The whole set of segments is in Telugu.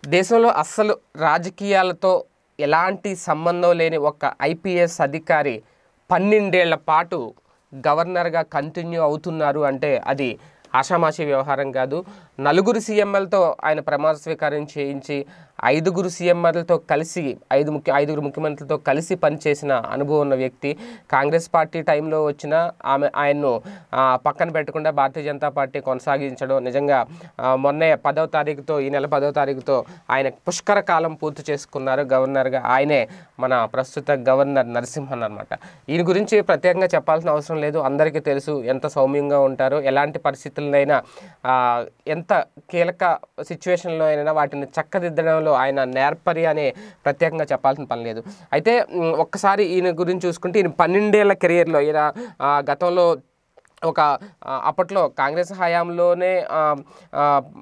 దేశంలో అస్సలు రాజకీయాలతో ఎలాంటి సంబంధం లేని ఒక ఐపీఎస్ అధికారి పన్నెండేళ్ల పాటు గవర్నర్గా కంటిన్యూ అవుతున్నారు అంటే అది ఆషామాషి వ్యవహారం కాదు నలుగురు సీఎంఎల్తో ఆయన ప్రమాణ స్వీకారం చేయించి ఐదుగురు సీఎంఎల్తో కలిసి ఐదు ముఖ్య ఐదుగురు ముఖ్యమంత్రులతో కలిసి పనిచేసిన అనుభవం ఉన్న వ్యక్తి కాంగ్రెస్ పార్టీ టైంలో వచ్చిన ఆమె ఆయన్ను ఆ, పక్కన పెట్టకుండా భారతీయ జనతా పార్టీ కొనసాగించడం నిజంగా ఆ, మొన్నే పదవ తారీఖుతో ఈ నెల పదవ తారీఖుతో ఆయన పుష్కర కాలం పూర్తి చేసుకున్నారు గవర్నర్గా ఆయనే మన ప్రస్తుత గవర్నర్ నరసింహన్ అనమాట ఈయన గురించి ప్రత్యేకంగా చెప్పాల్సిన అవసరం లేదు అందరికీ తెలుసు ఎంత సౌమ్యంగా ఉంటారో ఎలాంటి పరిస్థితులనైనా ఆ, ఎంత కీలక సిచ్యువేషన్లో అయినా వాటిని చక్కదిద్దడంలో ఆయన నేర్పరి అనే ప్రత్యేకంగా చెప్పాల్సిన పని లేదు అయితే మ్, ఒక్కసారి ఈయన గురించి చూసుకుంటే ఈయన పన్నెండేళ్ల కెరియర్లో ఈయన ఆ, గతంలో ఒక ఆ, అప్పట్లో కాంగ్రెస్ హయాంలోనే ఆ, ఆ,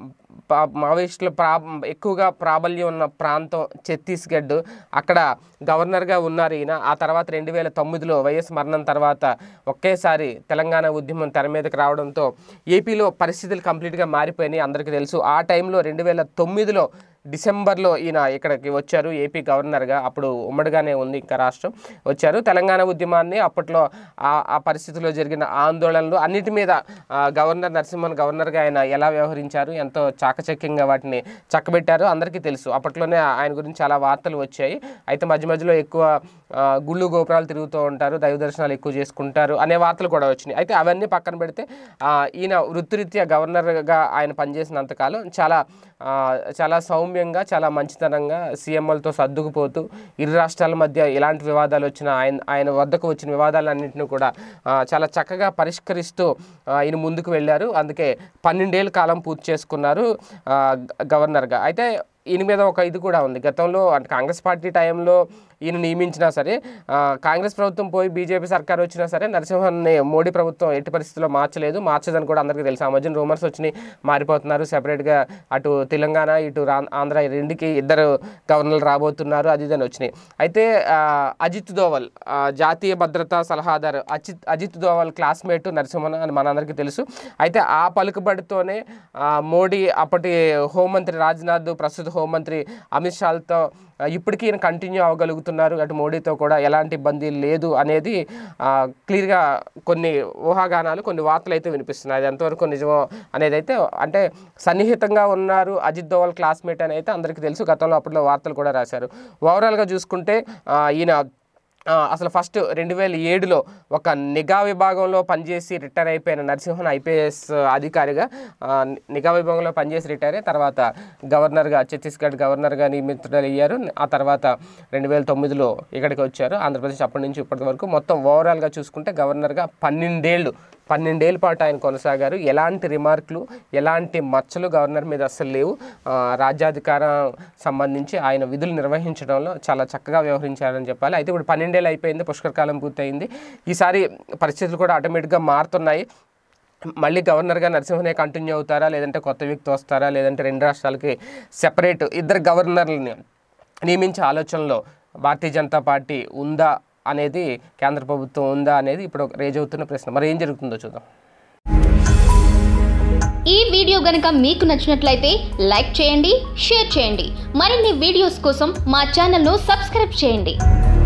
పా- మావోయిస్టుల ప్రా ఎక్కువగా ప్రాబల్యం ఉన్న ప్రాంతం ఛత్తీస్గఢ్ అక్కడ గవర్నర్గా ఉన్నారు ఈయన ఆ తర్వాత రెండు వేల తొమ్మిదిలో వైఎస్ మరణం తర్వాత ఒకేసారి తెలంగాణ ఉద్యమం తెర మీదకి రావడంతో ఏపీలో పరిస్థితులు కంప్లీట్గా మారిపోయినాయి అందరికీ తెలుసు ఆ టైంలో రెండు వేల తొమ్మిదిలో డిసెంబర్లో ఈయన ఇక్కడికి వచ్చారు ఏపీ గవర్నర్గా అప్పుడు ఉమ్మడిగానే ఉంది ఇంకా రాష్ట్రం వచ్చారు తెలంగాణ ఉద్యమాన్ని అప్పట్లో ఆ ఆ పరిస్థితిలో జరిగిన ఆందోళనలు అన్నిటి మీద ఆ, గవర్నర్ నరసింహన్ గవర్నర్గా ఆయన ఎలా వ్యవహరించారు ఎంతో చాకచక్యంగా వాటిని చక్కబెట్టారు అందరికీ తెలుసు అప్పట్లోనే ఆయన గురించి చాలా వార్తలు వచ్చాయి అయితే మధ్య మధ్యలో ఎక్కువ ఆ, గుళ్ళు గోపురాలు తిరుగుతూ ఉంటారు దైవ దర్శనాలు ఎక్కువ చేసుకుంటారు అనే వార్తలు కూడా వచ్చినాయి అయితే అవన్నీ పక్కన పెడితే ఆ, ఈయన వృత్తిరీత్యా గవర్నర్గా ఆయన పనిచేసినంతకాలం చాలా ఆ, చాలా సౌమ్యంగా చాలా మంచితనంగా సీఎంలతో సర్దుకుపోతూ ఇరు రాష్ట్రాల మధ్య ఎలాంటి వివాదాలు వచ్చినా ఆయన ఆయన వద్దకు వచ్చిన వివాదాలన్నింటినీ కూడా ఆ, చాలా చక్కగా పరిష్కరిస్తూ ఆ, ఈయన ముందుకు వెళ్ళారు అందుకే పన్నెండేళ్ళ కాలం పూర్తి చేసుకున్నారు ఆ, గ- గవర్నర్గా అయితే ఈయన మీద ఒక ఇది కూడా ఉంది గతంలో అంటే కాంగ్రెస్ పార్టీ టైంలో ఈయన నియమించినా సరే ఆ, కాంగ్రెస్ ప్రభుత్వం పోయి బీజేపీ సర్కార్ వచ్చినా సరే నరసింహన్ని మోడీ ప్రభుత్వం ఎట్టి పరిస్థితుల్లో మార్చలేదు మార్చదని కూడా అందరికీ తెలుసు ఆ మధ్యన రూమర్స్ వచ్చినాయి మారిపోతున్నారు సెపరేట్గా అటు తెలంగాణ ఇటు రా- ఆంధ్ర ఈ రెండుకి ఇద్దరు గవర్నర్లు రాబోతున్నారు అది ఇదని వచ్చినాయి అయితే ఆ, అజిత్ దోవల్ ఆ, జాతీయ భద్రతా సలహాదారు అజిత్ అజిత్ దోవల్ క్లాస్మేట్ నరసింహన్ అని మనందరికీ తెలుసు అయితే ఆ పలుకుబడితోనే ఆ, మోడీ అప్పటి హోంమంత్రి రాజ్నాథ్ ప్రస్తుత హోంమంత్రి అమిత్ షాలతో ఆ, ఇప్పటికీ ఈయన కంటిన్యూ అవ్వగలుగుతున్నారు అటు మోడీతో కూడా ఎలాంటి ఇబ్బంది లేదు అనేది ఆ, క్లియర్గా కొన్ని ఊహాగానాలు కొన్ని వార్తలు అయితే వినిపిస్తున్నాయి అది ఎంతవరకు నిజమో అనేది అయితే అంటే సన్నిహితంగా ఉన్నారు అజిత్ దోవల్ క్లాస్మేట్ అని అయితే అందరికీ తెలుసు గతంలో అప్పట్లో వార్తలు కూడా రాశారు ఓవరాల్గా చూసుకుంటే ఆ, ఈయన ఆ, అసలు ఫస్ట్ రెండు వేల ఏడులో ఒక నిఘా విభాగంలో పనిచేసి రిటైర్ అయిపోయిన నరసింహన్ ఐపీఎస్ అధికారిగా ఆ, నిఘా విభాగంలో పనిచేసి రిటైర్ అయ్యి తర్వాత గవర్నర్గా ఛత్తీస్గఢ్ గవర్నర్గా నియమితులయ్యారు ఆ తర్వాత రెండు వేల తొమ్మిదిలో ఇక్కడికి వచ్చారు ఆంధ్రప్రదేశ్ అప్పటి నుంచి ఇప్పటి వరకు మొత్తం ఓవరాల్గా చూసుకుంటే గవర్నర్గా పన్నెండేళ్ళు పన్నెండేళ్ళ పాటు ఆయన కొనసాగారు ఎలాంటి రిమార్కులు ఎలాంటి మచ్చలు గవర్నర్ మీద అస్సలు లేవు ఆ, రాజ్యాధికారం సంబంధించి ఆయన విధులు నిర్వహించడంలో చాలా చక్కగా వ్యవహరించారని చెప్పాలి అయితే ఇప్పుడు పన్నెండేళ్ళు అయిపోయింది పుష్కరకాలం పూర్తయింది ఈసారి పరిస్థితులు కూడా ఆటోమేటిక్గా మారుతున్నాయి మళ్ళీ గవర్నర్గా నరసింహనే కంటిన్యూ అవుతారా లేదంటే కొత్త వ్యక్తి వస్తారా లేదంటే రెండు రాష్ట్రాలకి సెపరేట్ ఇద్దరు గవర్నర్లని నియమించే ఆలోచనలో భారతీయ జనతా పార్టీ ఉందా అనేది కేంద్ర ప్రభుత్వం ఉందా అనేది ఇప్పుడు రేజ్ అవుతున్న ప్రశ్న మరి ఏం జరుగుతుందో చూద్దాం ఈ వీడియో గనుక మీకు నచ్చినట్లయితే లైక్ చేయండి షేర్ చేయండి మరిన్ని వీడియోస్ కోసం మా ఛానల్ను సబ్స్క్రైబ్ చేయండి